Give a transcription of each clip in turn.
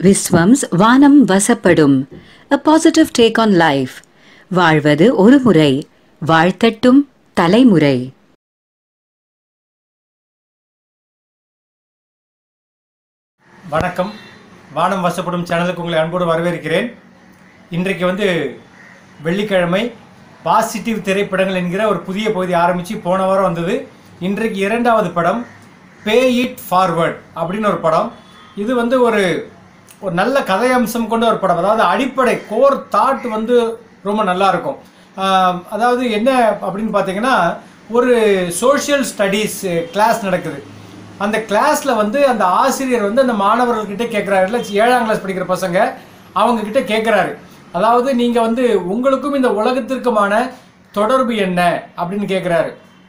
விஸ்வம்ஸ் வானம் வசப்படும் a positive take on life வாழ்வது ஒரு முறை வாழ்த்தட்டும் தலைமுறை வணக்கம் வானம் வசப்படும் சேனலுக்கு உங்களை அன்போடு வரவேற்கிறேன் இன்றைக்கு வந்து வெள்ளிக்கிழமை பாசிட்டிவ் திரைப்படங்கள் என்கிற ஒரு புதிய பகுதி ஆரம்பித்து போன வாரம் வந்தது இன்றைக்கு இரண்டாவது படம் பே இட் ஃபார்வர்ட் அப்படின்னு ஒரு படம் இது வந்து ஒரு ஒரு நல்ல கதை அம்சம் கொண்ட ஒரு படம் அதாவது அடிப்படை கோர் தாட் வந்து ரொம்ப நல்லா இருக்கும் ஆஹ் அதாவது என்ன அப்படின்னு பார்த்தீங்கன்னா ஒரு சோஷியல் ஸ்டடீஸ் கிளாஸ் நடக்குது அந்த கிளாஸ்ல வந்து அந்த ஆசிரியர் வந்து அந்த மாணவர்கள்கிட்ட கேட்குறாரு இல்லை ஏழாம் கிளாஸ் படிக்கிற பசங்க அவங்க கிட்ட கேட்குறாரு அதாவது நீங்க வந்து உங்களுக்கும் இந்த உலகத்திற்குமான தொடர்பு என்ன அப்படின்னு கேட்குறாரு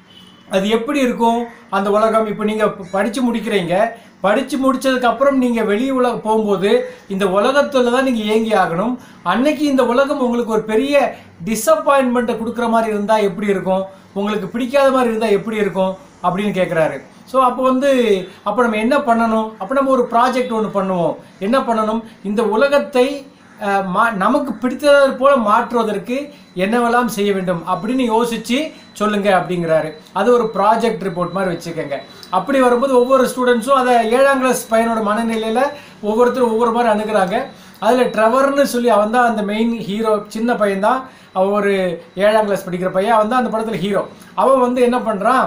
அது எப்படி இருக்கும் அந்த உலகம் இப்போ நீங்கள் படித்து முடிக்கிறீங்க படித்து முடிச்சதுக்கு அப்புறம் நீங்கள் வெளி உலகம் போகும்போது இந்த உலகத்தில் தான் நீங்கள் இயங்கி ஆகணும் அன்னைக்கு இந்த உலகம் உங்களுக்கு ஒரு பெரிய டிசப்பாயின்மெண்ட்டை கொடுக்குற மாதிரி இருந்தால் எப்படி இருக்கும் உங்களுக்கு பிடிக்காத மாதிரி இருந்தால் எப்படி இருக்கும் அப்படின்னு கேட்குறாரு ஸோ அப்போ வந்து அப்போ நம்ம என்ன பண்ணணும் அப்போ நம்ம ஒரு ப்ராஜெக்ட் ஒன்று பண்ணுவோம் என்ன பண்ணணும் இந்த உலகத்தை அஹ், மா நமக்கு பிடித்தது போல மாற்றுவதற்கு என்னவெல்லாம் செய்ய வேண்டும் அப்படின்னு யோசிச்சு சொல்லுங்க அப்படிங்கிறாரு அது ஒரு ப்ராஜெக்ட் ரிப்போர்ட் மாதிரி வச்சுக்கோங்க அப்படி வரும்போது ஒவ்வொரு ஸ்டூடெண்ட்ஸும் அதை ஏழாம் கிளாஸ் பையனோட மனநிலையில் ஒவ்வொருத்தரும் ஒவ்வொரு மாதிரி அணுகுறாங்க அதில் ட்ரெவர்னு சொல்லி அவன் தான் அந்த மெயின் ஹீரோ சின்ன பையன் தான் அவன் ஒரு ஏழாம் கிளாஸ் படிக்கிற பையன் அவன் தான் அந்த படத்தில் ஹீரோ அவன் வந்து என்ன பண்ணுறான்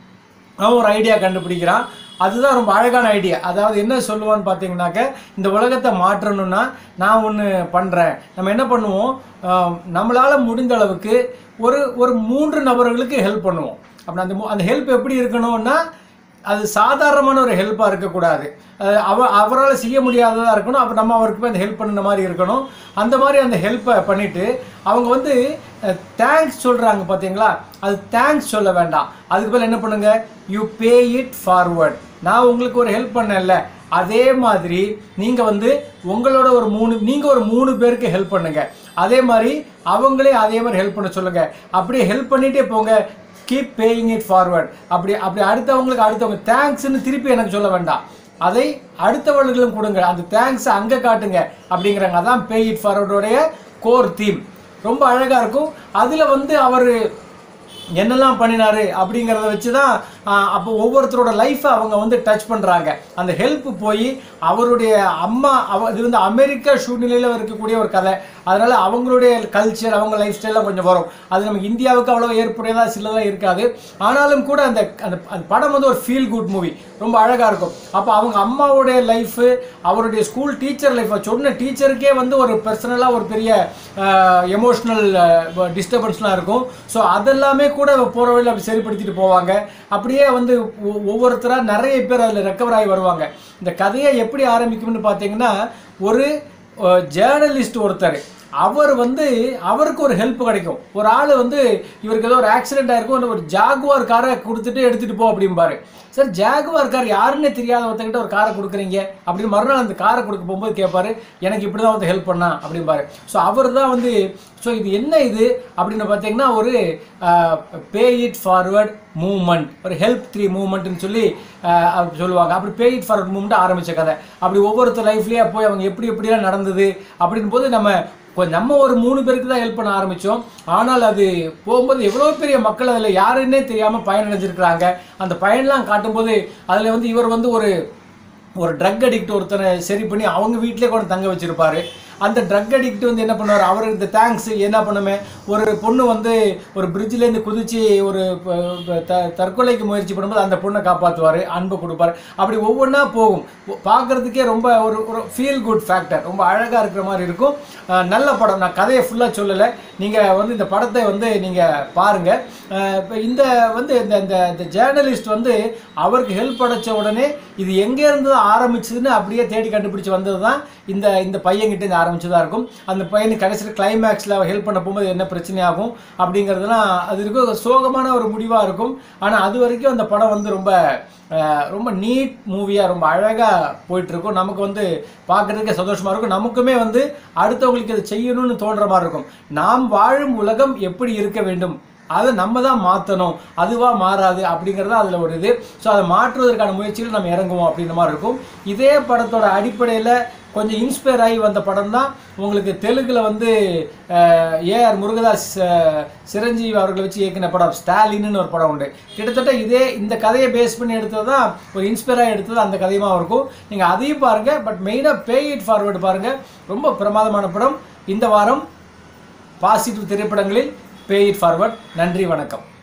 அவன் ஒரு ஐடியா கண்டுபிடிக்கிறான் அதுதான் ரொம்ப அழகான ஐடியா அதாவது என்ன சொல்லுவான்னு பார்த்தீங்கன்னாக்க இந்த உலகத்தை மாற்றணும்னா நான் ஒன்று பண்ணுறேன் நம்ம என்ன பண்ணுவோம் நம்மளால் முடிந்த அளவுக்கு ஒரு ஒரு மூன்று நபர்களுக்கு ஹெல்ப் பண்ணுவோம் அப்படி அந்த மூ- அந்த ஹெல்ப் எப்படி இருக்கணும்னா அது சாதாரணமான ஒரு ஹெல்ப்பாக இருக்கக்கூடாது அஹ் அவ அவரால் செய்ய முடியாததாக இருக்கணும் அப்போ நம்ம அவருக்கு போய் அந்த ஹெல்ப் பண்ணுன மாதிரி இருக்கணும் அந்த மாதிரி அந்த ஹெல்ப்பை பண்ணிவிட்டு அவங்க வந்து தேங்க்ஸ் சொல்கிறாங்க பார்த்தீங்களா அது தேங்க்ஸ் சொல்ல வேண்டாம் அதுக்கு பதில் என்ன பண்ணுங்க யூ பே இட் ஃபார்வர்ட் நான் உங்களுக்கு ஒரு ஹெல்ப் பண்ணல அதே மாதிரி நீங்கள் வந்து உங்களோட ஒரு மூணு நீங்கள் ஒரு மூணு பேருக்கு ஹெல்ப் பண்ணுங்க அதே மாதிரி அவங்களே அதே மாதிரி ஹெல்ப் பண்ண சொல்லுங்க அப்படியே ஹெல்ப் பண்ணிட்டே போங்க கீப் பேயிங் இட் ஃபார்வர்ட் அப்படி அப்படி அடுத்தவங்களுக்கு அடுத்தவங்க தேங்க்ஸ்னு திருப்பி எனக்கு சொல்ல வேண்டாம் அதை அடுத்தவர்களும் கொடுங்க அந்த தேங்க்ஸை அங்கே காட்டுங்க அப்படிங்கிறாங்க அதான் பே இட் ஃபார்வர்டோடைய கோர் தீம் ரொம்ப அழகாக இருக்கும் அதில் வந்து அவர் என்னெல்லாம் பண்ணினாரு அப்படிங்கிறத வச்சு தான் அப்போ ஒவ்வொருத்தரோட லைஃப்பை அவங்க வந்து டச் பண்ணுறாங்க அந்த ஹெல்ப் போய் அவருடைய அம்மா அவ இது வந்து அமெரிக்கா சூழ்நிலையில் இருக்கக்கூடிய ஒரு கதை அதனால் அவங்களுடைய கல்ச்சர் அவங்க லைஃப் ஸ்டைலாம் கொஞ்சம் வரும் அது நமக்கு இந்தியாவுக்கு அவ்வளோ ஏற்புடையதாக சிலதாக இருக்காது ஆனாலும் கூட அந்த அந்த அந்த படம் வந்து ஒரு ஃபீல் குட் மூவி ரொம்ப அழகாக இருக்கும் அப்போ அவங்க அம்மாவுடைய லைஃபு அவருடைய ஸ்கூல் டீச்சர் லைஃப் சொன்ன டீச்சருக்கே வந்து ஒரு பர்சனலாக ஒரு பெரிய எமோஷ்னல் டிஸ்டர்பன்ஸ்லாம் இருக்கும் ஸோ அதெல்லாமே கூட போகிற வழியில் அப்படி சரிப்படுத்திட்டு போவாங்க அப்படியே வந்து ஒ- ஒவ்வொருத்தரா நிறைய பேர் அதில் ரெக்கவர் ஆகி வருவாங்க இந்த கதையை எப்படி ஆரம்பிக்கும்னு பார்த்தீங்கன்னா ஒரு ஜேர்னலிஸ்ட் ஒருத்தர் அவர் வந்து அவருக்கு ஒரு ஹெல்ப் கிடைக்கும் ஒரு ஆள் வந்து இவருக்கு ஏதோ ஒரு ஆக்சிடென்ட் ஆயிருக்கும் ஒரு ஜாகுவார் காரை கொடுத்துட்டு எடுத்துகிட்டு போ அப்படிம்பாரு சார் ஜாகுவார் கார் யாருன்னே தெரியாத ஒருத்தங்கிட்ட ஒரு காரை கொடுக்குறீங்க அப்படின்னு மறுநாள் அந்த காரை கொடுக்க போகும்போது கேட்பாரு எனக்கு இப்படி தான் வந்து ஹெல்ப் பண்ணா அப்படிம்பாரு ஸோ அவர் தான் வந்து ஸோ இது என்ன இது அப்படின்னு பார்த்தீங்கன்னா ஒரு பே இட் ஃபார்வர்ட் மூவ்மெண்ட் ஒரு ஹெல்ப் த்ரீ மூவ்மெண்ட்னு சொல்லி ஆஹ், அப்படி சொல்லுவாங்க அப்படி பே இட் ஃபார்வர்ட் மூவ்மெண்ட் ஆரம்பிச்ச கதை அப்படி ஒவ்வொருத்தர் லைஃப்லேயே போய் அவங்க எப்படி எப்படிலாம் நடந்தது அப்படின் போது நம்ம கொஞ்சம் நம்ம ஒரு மூணு பேருக்கு தான் ஹெல்ப் பண்ண ஆரம்பித்தோம் ஆனால் அது போகும்போது எவ்வளோ பெரிய மக்கள் அதில் யாருன்னே தெரியாமல் பயனடைஞ்சிருக்கிறாங்க அந்த பயன்லாம் காட்டும்போது அதில் வந்து இவர் வந்து ஒரு ஒரு ட்ரக் அடிக்ட் ஒருத்தனை சரி பண்ணி அவங்க வீட்டிலே கூட தங்க வச்சிருப்பாரு அந்த ட்ரக் அடிக்ட் வந்து என்ன பண்ணுவார் அவர் இந்த தேங்க்ஸ் என்ன பண்ணுமே ஒரு பொண்ணு வந்து ஒரு பிரிட்ஜிலேருந்து குதிச்சு ஒரு ப- ப- த- தற்கொலைக்கு முயற்சி பண்ணும்போது அந்த பொண்ணை காப்பாற்றுவார் அன்பை கொடுப்பார் அப்படி ஒவ்வொன்றா போகும் பார்க்குறதுக்கே ரொம்ப ஒரு ஒரு ஃபீல் குட் ஃபேக்டர் ரொம்ப அழகாக இருக்கிற மாதிரி இருக்கும் அஹ் நல்ல படம் நான் கதையை ஃபுல்லாக சொல்லலை நீங்கள் வந்து இந்த படத்தை வந்து நீங்கள் பாருங்கள் இப்போ இந்த வந்து இந்த இந்த இந்த ஜேர்னலிஸ்ட் வந்து அவருக்கு ஹெல்ப் அடைச்ச உடனே இது எங்கேருந்து ஆரம்பிச்சதுன்னு அப்படியே தேடி கண்டுபிடிச்சு வந்தது தான் இந்த இந்த பையன்கிட்ட இந்த ஆரம்பிச்சதா இருக்கும் அந்த பையனுக்கு கடைசியில் கிளைமேக்ஸில் ஹெல்ப் பண்ண போகும்போது என்ன பிரச்சனையாகும் அப்படிங்கிறதுலாம் அது இருக்கும் ஒரு சோகமான ஒரு முடிவாக இருக்கும் ஆனால் அது வரைக்கும் அந்த படம் வந்து ரொம்ப அஹ், ரொம்ப நீட் மூவியாக ரொம்ப அழகாக போயிட்டுருக்கும் நமக்கு வந்து பார்க்குறதுக்கே சந்தோஷமாக இருக்கும் நமக்குமே வந்து அடுத்தவங்களுக்கு இதை செய்யணும்னு தோன்ற மாதிரி இருக்கும் நாம் வாழும் உலகம் எப்படி இருக்க வேண்டும் அதை நம்ம தான் மாற்றணும் அதுவாக மாறாது அப்படிங்கிறது அதில் ஒரு இது ஸோ அதை மாற்றுவதற்கான முயற்சியில் நம்ம இறங்குவோம் அப்படின்ற மாதிரி இருக்கும் இதே படத்தோட அடிப்படையில் கொஞ்சம் இன்ஸ்பயர் ஆகி வந்த படம் தான் உங்களுக்கு தெலுங்கில் வந்து ஏஆர் முருகதாஸ் அஹ், சிரஞ்சீவி அவர்களை வச்சு இயக்கின படம் ஸ்டாலின்னு ஒரு படம் உண்டு கிட்டத்தட்ட இதே இந்த கதையை பேஸ் பண்ணி எடுத்தது தான் ஒரு இன்ஸ்பயராக எடுத்தது அந்த கதையமாக இருக்கும் நீங்கள் அதையும் பாருங்கள் பட் மெயினாக பே இட் ஃபார்வர்டு பாருங்கள் ரொம்ப பிரமாதமான படம் இந்த வாரம் பாசிட்டிவ் திரைப்படங்களில் பே இட் ஃபார்வர்ட் நன்றி வணக்கம்